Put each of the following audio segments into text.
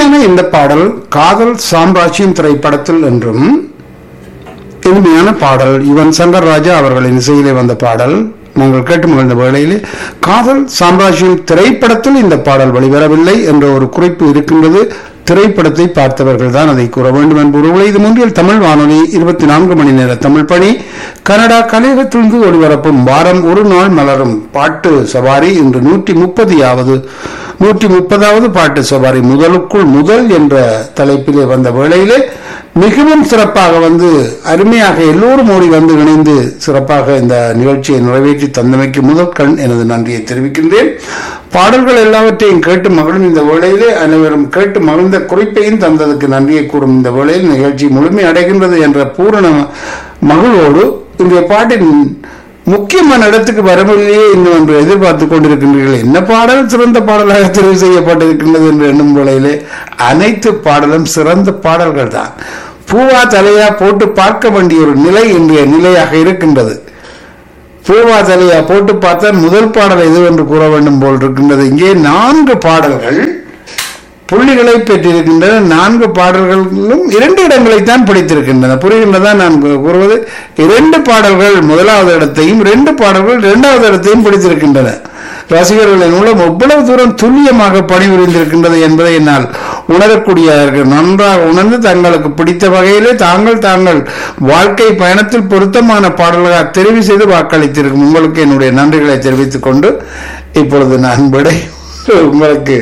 இனிமையான இந்த பாடல் காதல் சாம்ராஜ்யம் திரைப்படத்தில் என்றும் இனிமையான பாடல் யுவன் சங்கர் ராஜா அவர்களின் இசையிலே வந்த பாடல் நாங்கள் கேட்டு மகிழ்ந்த வேளையிலே காதல் சாம்ராஜ்யம் திரைப்படத்தில் இந்த பாடல் வெளிவரவில்லை என்ற ஒரு குறிப்பு இருக்கின்றது திரைப்படத்தை பார்த்தவர்கள் தான் அதை கூற வேண்டும் என்பவர்களை இது முன்றில் தமிழ் வானொலி இருபத்தி நான்கு மணி நேர தமிழ் பணி கனடா கலையகத்திலிருந்து ஒளிபரப்பும் வாரம் ஒரு நாள் மலரும் பாட்டு சவாரி இன்று நூற்றி முப்பதியாவது நூற்றி முப்பதாவது பாட்டு சவாரி முதலுக்குள் முதல் என்ற தலைப்பிலே வந்த வேளையிலே மிகவும் சிறப்பாக வந்து அருமையாக எல்லோரும் ஓடி வந்து இணைந்து சிறப்பாக இந்த நிகழ்ச்சியை நிறைவேற்றி தந்தமைக்கு முதல் கண் எனது நன்றியை தெரிவிக்கின்றேன் பாடல்கள் எல்லாவற்றையும் கேட்டு மகிழும் இந்த வேளையிலே அனைவரும் கேட்டு மகிழ்ந்த குறிப்பையும் தந்ததுக்கு நன்றியை கூறும் இந்த வேளையில் நிகழ்ச்சி முழுமை அடைகின்றது என்ற பூரண மகிழ்வோடு இன்றைய பாட்டின் முக்கியமான இடத்துக்கு வரவில்லையே இன்னும் என்று எதிர்பார்த்து கொண்டிருக்கின்றீர்கள் என்ன பாடல் சிறந்த பாடலாக தெரிவு செய்யப்பட்டிருக்கின்றது என்று எண்ணும் வேளையிலே அனைத்து பாடலும் சிறந்த பாடல்கள் தான் பூவா தலையா போட்டு பார்க்க வேண்டிய ஒரு நிலை இன்றைய நிலையாக இருக்கின்றது பூவா தலையா போட்டு பார்த்தால் முதல் பாடல் எது என்று கூற வேண்டும் போல் இருக்கின்றது இங்கே நான்கு பாடல்கள் புள்ளிகளை பெற்றிருக்கின்றன நான்கு பாடல்களிலும் இரண்டு இடங்களைத்தான் பிடித்திருக்கின்றன புரிகின்றதா நான் கூறுவது இரண்டு பாடல்கள் முதலாவது இடத்தையும் இரண்டு பாடல்கள் இரண்டாவது இடத்தையும் பிடித்திருக்கின்றன ரசிகர்களின் மூலம் எவ்வளவு தூரம் துல்லியமாக பணிபுரிந்திருக்கின்றது என்பதை என்னால் உணரக்கூடிய நன்றாக உணர்ந்து தங்களுக்கு பிடித்த வகையிலே தாங்கள் தாங்கள் வாழ்க்கை பயணத்தில் பொருத்தமான பாடல்களாக தெரிவு செய்து வாக்களித்திருக்கும் உங்களுக்கு என்னுடைய நன்றிகளை தெரிவித்துக் கொண்டு இப்பொழுது நான் விடை உங்களுக்கு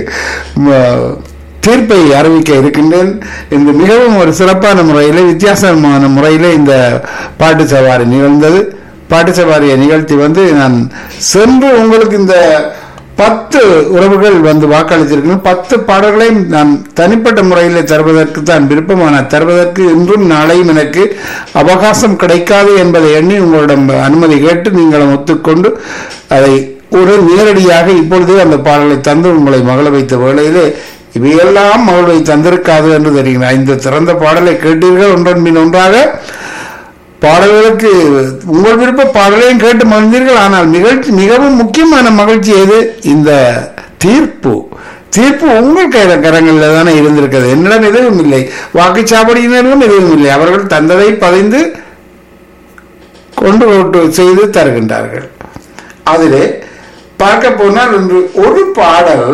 தீர்ப்பை அறிவிக்க இருக்கின்றேன் இந்த மிகவும் ஒரு சிறப்பான முறையில் வித்தியாசமான முறையில் இந்த பாட்டு சவாரி நிகழ்ந்தது பாட்டு சவாரியை நிகழ்த்தி வந்து நான் சென்று உங்களுக்கு இந்த பத்து உறவுகள் வந்து வாக்களித்திருக்கிறேன் பத்து பாடல்களையும் நான் தனிப்பட்ட முறையில் தருவதற்கு தான் விருப்பமான தருவதற்கு இன்றும் நாளையும் எனக்கு அவகாசம் கிடைக்காது என்பதை எண்ணி உங்களிடம் அனுமதி கேட்டு நீங்களும் ஒத்துக்கொண்டு அதை ஒரு நேரடியாக இப்பொழுதே அந்த பாடலை தந்து உங்களை மகள வைத்த வேளையிலே இவையெல்லாம் மகளை தந்திருக்காது என்று தெரியும் இந்த சிறந்த பாடலை கேட்டீர்கள் ஒன்றன் பின் ஒன்றாக பாடல்களுக்கு உங்கள் விருப்ப பாடலையும் கேட்டு மகிழ்ந்தீர்கள் ஆனால் நிகழ்ச்சி மிகவும் முக்கியமான மகிழ்ச்சி எது இந்த தீர்ப்பு தீர்ப்பு உங்கள் கைத கரங்களில் தானே இருந்திருக்கிறது என்னிடம் எதுவும் இல்லை வாக்குச்சாவடியினரும் எதுவும் இல்லை அவர்கள் தந்ததை பதிந்து கொண்டு ஓட்டு செய்து தருகின்றார்கள் அதிலே பார்க்க போனால் இன்று ஒரு பாடல்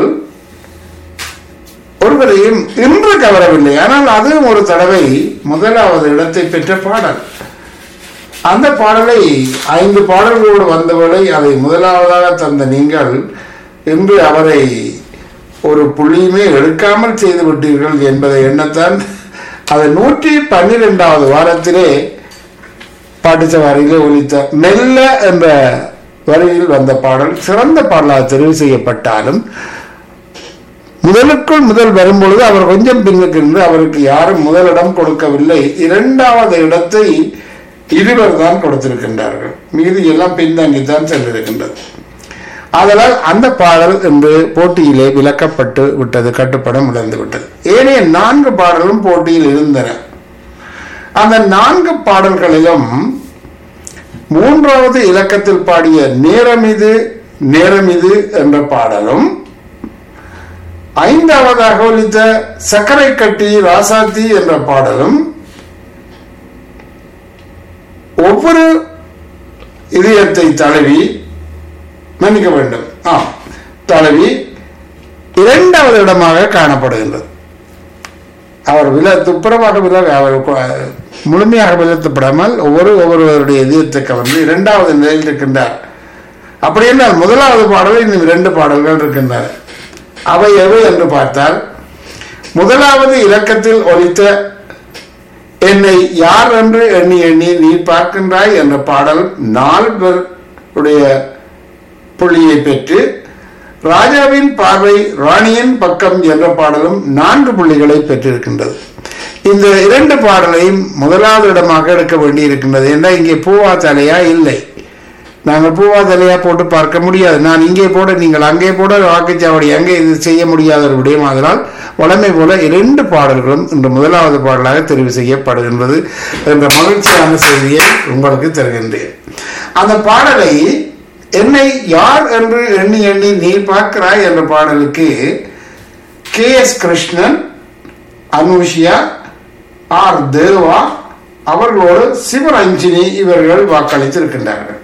ஒருவரையும் இன்று கவரவில்லை ஆனால் அதுவும் ஒரு தடவை முதலாவது இடத்தை பெற்ற பாடல் அந்த பாடலை ஐந்து பாடல்களோடு வந்தவரை அதை முதலாவதாக தந்த நீங்கள் இன்று அவரை ஒரு புள்ளியுமே எடுக்காமல் செய்து விட்டீர்கள் என்பதை எண்ணத்தான் அது நூற்றி பன்னிரெண்டாவது வாரத்திலே பாட்டுச்சவாரியிலே ஒலித்த மெல்ல என்ற வரியில் வந்த பாடல் சிறந்த பாடலாக தெரிவு செய்யப்பட்டாலும் முதலுக்குள் முதல் வரும்பொழுது அவர் கொஞ்சம் பின்னுக்கு நின்று அவருக்கு யாரும் முதலிடம் கொடுக்கவில்லை இரண்டாவது இடத்தை இருவர் தான் கொடுத்திருக்கின்றார்கள் மீதி எல்லாம் பின்தங்கித்தான் சென்றிருக்கின்றது அதனால் அந்த பாடல் என்று போட்டியிலே விலக்கப்பட்டு விட்டது கட்டுப்படம் இழந்து விட்டது ஏனைய நான்கு பாடலும் போட்டியில் இருந்தன அந்த நான்கு பாடல்களிலும் மூன்றாவது இலக்கத்தில் பாடிய நேரமிது நேரமிது என்ற பாடலும் ஐந்தாவதாக ஒலித்த சர்க்கரை கட்டி ராசாத்தி என்ற பாடலும் ஒவ்வொரு இதயத்தை தழுவி மன்னிக்க வேண்டும் ஆ தழுவி இரண்டாவது இடமாக காணப்படுகின்றது அவர் வில துப்புரமாக வில அவர் முழுமையாக விலத்தப்படாமல் ஒவ்வொரு ஒவ்வொருவருடைய இதயத்தை கவர்ந்து இரண்டாவது நிலையில் இருக்கின்றார் அப்படி என்றால் முதலாவது பாடலில் இன்னும் இரண்டு பாடல்கள் இருக்கின்றன அவை எவை என்று பார்த்தால் முதலாவது இலக்கத்தில் ஒலித்த என்னை யார் என்று எண்ணி எண்ணி நீ பார்க்கின்றாய் என்ற பாடல் நால்வருடைய புள்ளியை பெற்று ராஜாவின் பார்வை ராணியின் பக்கம் என்ற பாடலும் நான்கு புள்ளிகளை பெற்றிருக்கின்றது இந்த இரண்டு பாடலையும் முதலாவது இடமாக எடுக்க வேண்டி இருக்கின்றது என்றால் இங்கே பூவா தலையா இல்லை நாங்கள் பூவா தலையா போட்டு பார்க்க முடியாது நான் இங்கே போட நீங்கள் அங்கே போட வாக்குச்சாவடி அங்கே இது செய்ய முடியாத ஒரு விடயம் அதனால் வளமை போல இரண்டு பாடல்களும் இன்று முதலாவது பாடலாக தெரிவு செய்யப்படுகின்றது என்ற மகிழ்ச்சியான செய்தியை உங்களுக்கு தருகின்றேன் அந்த பாடலை என்னை யார் என்று எண்ணி எண்ணி நீ பார்க்கிறாய் என்ற பாடலுக்கு K S Krishnan Anushiya R Deva அவர்களோடு சிவரஞ்சினி இவர்கள் வாக்களித்திருக்கின்றார்கள்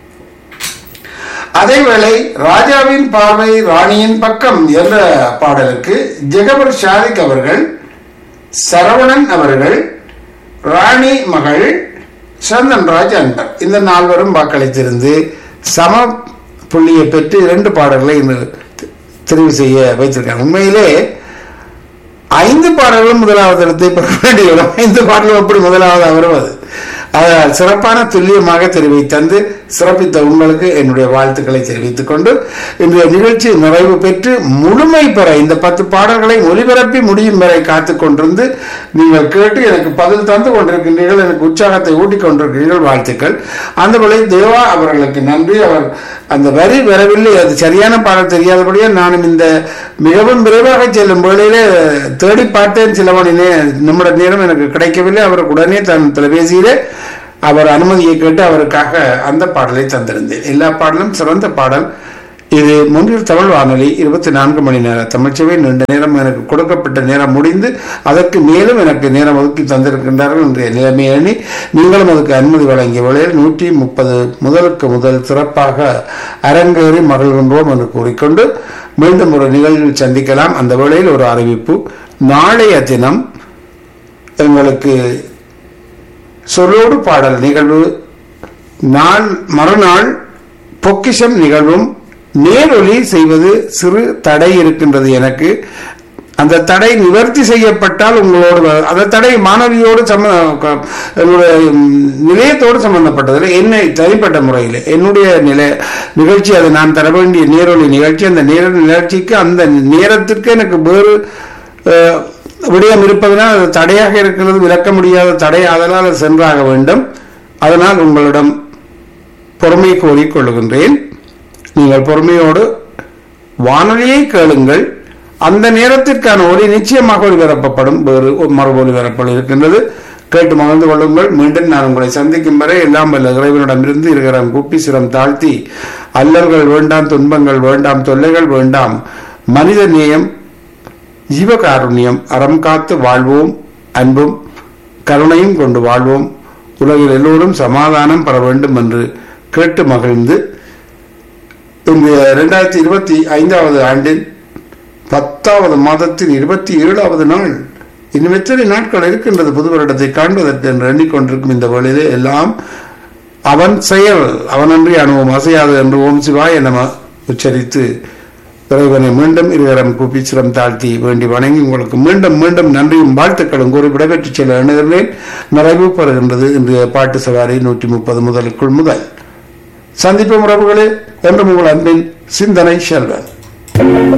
அதேவேளை ராஜாவின் பார்வை ராணியின் பக்கம் என்ற பாடலுக்கு ஜெகபர் ஷாரிக் அவர்கள் சரவணன் அவர்கள் ராணி மகள் சந்தன்ராஜ் அன்பர் இந்த நால்வரும் வாக்களித்திருந்து சம புள்ளியை பெற்று இரண்டு பாடல்களை இன்று தெரிவு செய்ய வைத்திருக்காங்க உண்மையிலே ஐந்து பாடல்களும் முதலாவது இடத்தை பெற வேண்டிய இடம் ஐந்து பாடல்கள் எப்படி முதலாவது வருவது அதனால் சிறப்பான துல்லியமாக தெரிவித்தந்து சிறப்பித்த உங்களுக்கு என்னுடைய வாழ்த்துக்களை தெரிவித்துக் கொண்டு இன்றைய நிகழ்ச்சி நிறைவு பெற்று முழுமை பெற இந்த பத்து பாடல்களை ஒலிபரப்பி முடியும் வரை காத்துக் கொண்டிருந்து நீங்கள் கேட்டு எனக்கு பதில் தந்து கொண்டிருக்கின்றீர்கள் எனக்கு உற்சாகத்தை ஊட்டிக் கொண்டிருக்கிறீர்கள் வாழ்த்துக்கள் அந்த வழி தேவா அவர்களுக்கு நன்றி அவர் அந்த வரி வரவில்லை அது சரியான பாடல் தெரியாதபடியே நானும் இந்த மிகவும் விரைவாக செல்லும் வேளையிலே தேடி பார்த்தேன் சில மணி நே நிமிட நேரம் எனக்கு கிடைக்கவில்லை அவர் உடனே தன் தொலைபேசியிலே அவர் அனுமதியை கேட்டு அவருக்காக அந்த பாடலை தந்திருந்தேன் எல்லா பாடலும் சிறந்த பாடல் இது முன்னில் தமிழ் வானொலி இருபத்தி நான்கு மணி நேர தமிழ்ச்சவை நீண்ட நேரம் எனக்கு கொடுக்கப்பட்ட நேரம் முடிந்து அதற்கு மேலும் எனக்கு நேரம் ஒதுக்கி தந்திருக்கின்றார்கள் என்ற நிலைமை எண்ணி நீங்களும் அதுக்கு அனுமதி வழங்கிய வேளையில் நூற்றி முப்பது முதலுக்கு முதல் சிறப்பாக அரங்கேறி மகிழ்கின்றோம் என்று கூறிக்கொண்டு மீண்டும் ஒரு நிகழ்வில் சந்திக்கலாம் அந்த வேளையில் ஒரு அறிவிப்பு நாளைய தினம் எங்களுக்கு சொல்லோடு பாடல் நிகழ்வு நாள் மறுநாள் பொக்கிஷம் நிகழ்வும் நேரொலி செய்வது சிறு தடை இருக்கின்றது எனக்கு அந்த தடை நிவர்த்தி செய்யப்பட்டால் உங்களோடு வ- அந்த தடை மாணவியோடு சம்ம க- என்னுடைய ம், நிலையத்தோடு சம்பந்தப்பட்டதில்லை என்னை தனிப்பட்ட முறையில் என்னுடைய நிலை நிகழ்ச்சி அது நான் தர வேண்டிய நேரொலி நிகழ்ச்சி அந்த நேர நிகழ்ச்சிக்கு அந்த நேரத்திற்கு எனக்கு வேறு அஹ், விடயம் இருப்பதனால் அது தடையாக இருக்கிறது விளக்க முடியாத தடை அதனால் அது சென்றாக வேண்டும் அதனால் உங்களிடம் பொறுமை கோரிக் கொள்ளுகின்றேன் நீங்கள் பொறுமையோடு வானொலியை கேளுங்கள் அந்த நேரத்திற்கான ஒலி நிச்சயமாக ஒளிபரப்பப்படும் வேறு ஒரு மறு ஒளிபரப்பல் இருக்கின்றது கேட்டு மகிழ்ந்து கொள்ளுங்கள் மீண்டும் நான் உங்களை சந்திக்கும் வரை எல்லாம் வல்ல இறைவனிடமிருந்து இருக்கிற கூப்பி சிரம் தாழ்த்தி அல்லல்கள் வேண்டாம் துன்பங்கள் வேண்டாம் தொல்லைகள் வேண்டாம் மனித நேயம் ஜீவகாருண்யம் அறம் காத்து வாழ்வோம் அன்பும் கருணையும் கொண்டு வாழ்வோம் உலகில் எல்லோரும் சமாதானம் பெற வேண்டும் என்று கேட்டு மகிழ்ந்து இந்த இரண்டாயிரத்தி இருபத்தி ஐந்தாவது ஆண்டின் பத்தாவது மாதத்தின் இருபத்தி ஏழாவது நாள் இன்னும் எத்தனை நாட்கள் இருக்கின்றது புது வருடத்தை காண்பதற்கு என்று எண்ணிக்கொண்டிருக்கும் இந்த வேளையிலே எல்லாம் அவன் செயல் அவனன்றி அணுவும் அசையாது என்று ஓம் சிவாய நம உச்சரித்து இறைவனை மீண்டும் இருவரம் கூப்பி சிரம் தாழ்த்தி வேண்டி வணங்கி உங்களுக்கு மீண்டும் மீண்டும் நன்றியும் வாழ்த்துக்களும் கூறி விடைபெற்று செல்ல எண்ணுகிறேன் நிறைவு பெறுகின்றது இன்றைய பாட்டு சவாரி நூற்றி முப்பது முதலுக்குள் முதல் சந்திப்பு உறவுகளே என்றும் உங்கள் அன்பின் சிந்தனை செல்வன்